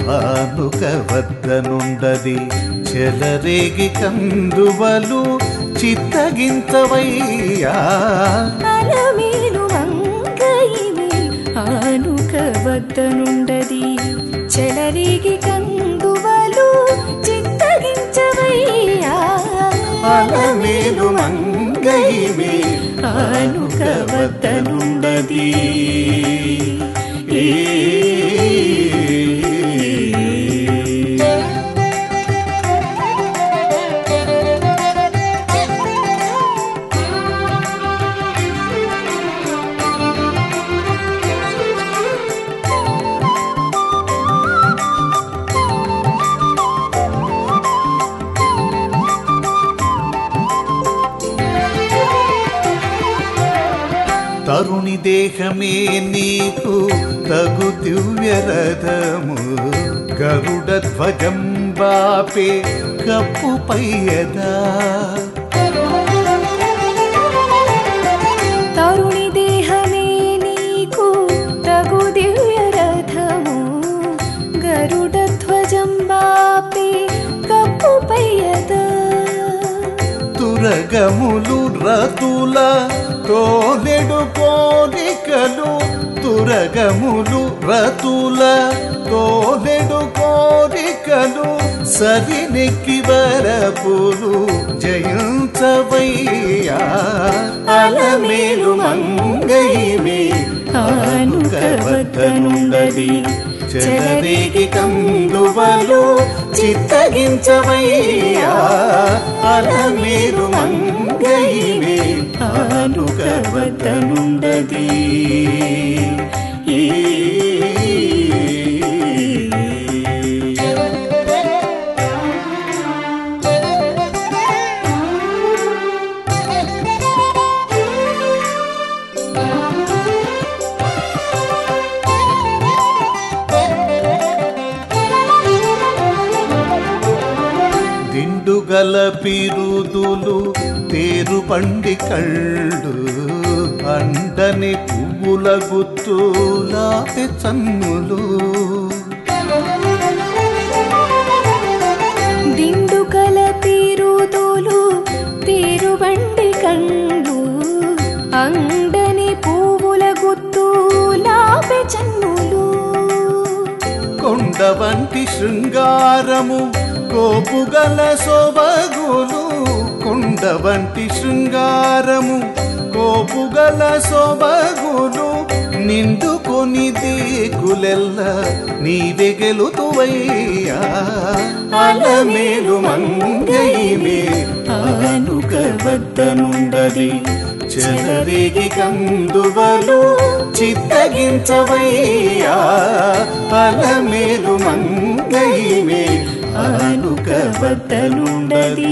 ఆనుక వద్దనుండది చెలరేగి కందువలు చిత్తగింతవయ్యా అలమేలు మంగయిని ఆనుక వద్దనుండది చెలరేగి కందువలు చిత్తగించవయ్యా అలమేలు మంగయిమే ఆనుక వద్దనుండది తరుణి దేహమే నీకు తగు దివ్యరథము గరుడ ధ్వజం బాపే కప్పు పయ్యదా తరుణి దేహమే నీకు తగు దివ్య రథము గరుడ ధ్వజం బాపే కప్పు పయ్యద తురగములు రతుల తోలెడు కోరికలు తురగములు రతుల తోలెడు కోరికలు సరినెక్కి వరపులు జయించవయ్యా అలమేలు మంగయిమే ఆనుక వద్దనుండది చెలరేగి కందువలు చిత్తగించవయ్యా అలమేలు మంగయిమే ఆనుక వద్దనుండది దిండుగల పిరుదులు తేరు పండి కళ్ళు అండని పువ్వుల గుత్తులాపి చన్నులు దిండుకల తీరుదోలు తీరుబండి కండు అండని పువ్వుల గుత్తు లాపె చన్నులు కొండ వంటి శృంగారము కోపుగల సొబగులు కొండ వంటి శృంగారము కోపుగల సొబగులు నిండుకొని దేకులెల్ల నీవే గెలుతువయ్యా అలమేలు మంగయిమే ఆనుక వద్దనుండది చెలరేగి కందువలు చిత్తగించవయ్యా అలమేలు మంగయిమే ఆనుక వద్దనుండది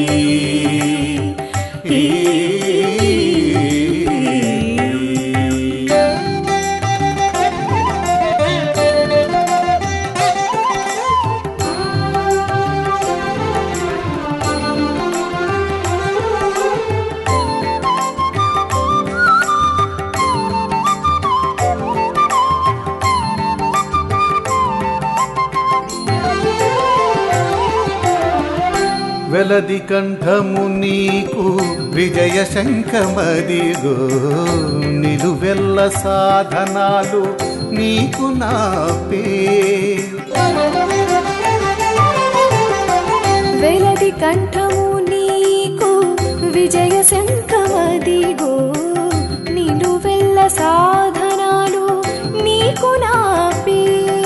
వెలది కంఠము నీకు విజయ శంఖమదిగో నిలువెల్ల సాధనాలు నీకు నాపే వెలది కంఠము నీకు విజయ శంఖమదిగో నిలువెల్ల సాధనాలు నీకు నాపే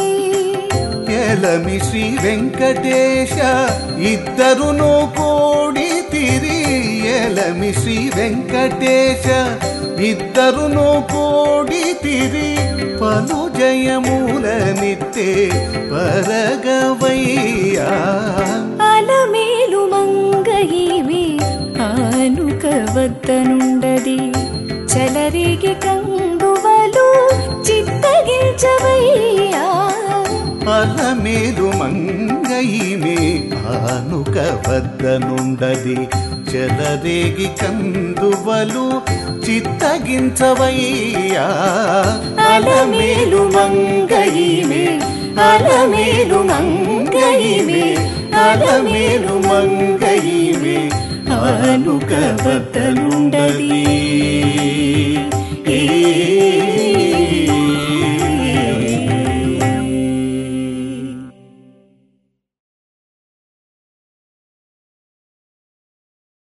ఎలమి శ్రీ వెంకటేశ ఇద్దరును కూడి తిరి ఎలమి శ్రీ వెంకటేశ ఇద్దరును కూడి తిరి పలు జయముల నిత్తే పరగవయ్యా అలమేలు మంగయిమే ఆనుక వద్దనుండది చలరేగి కందువలు చిత్తగించవయ్యా అలమేలు మంగయిమే ఆనుక వద్దనుండది చెలరేగి కందువలు చిత్తగించవయ్యా అలమేలు మంగయిమే అలమేలు మంగయిమే అలమేలు మంగయిమే ఆనుక వద్దనుండది